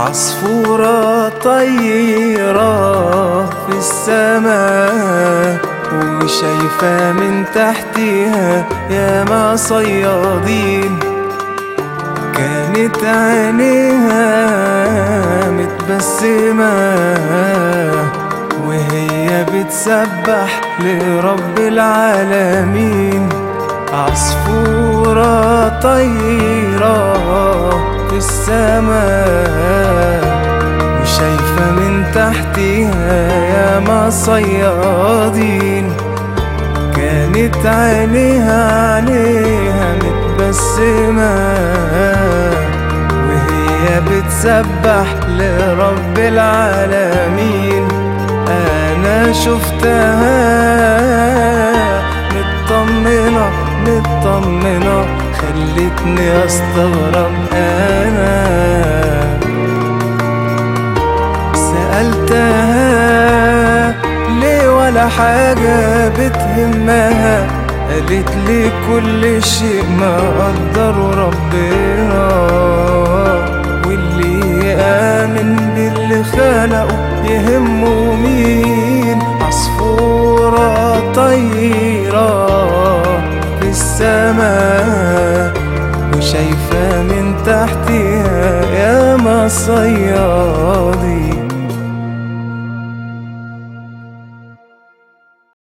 عصفورة طيرة في السماء وشايفة من تحتها ياما صيادين كانت عينيها متبسمة وهي بتسبح لرب العالمين عصفورة طيرة في السماء وشايفة من تحتها ياما صيادين كانت عينيها عليها متبسمة وهي بتسبح لرب العالمين أنا شفتها مطمنة مطمنة خلتني أستغرب أنا سألتها ليه ولا حاجة بتهمها قالت لي كل شيء ما قدره ربنا واللي يآمن باللي خلقه يهمه مين عصفورة طيرة في السماء وشايفة من تحتها ياما صياد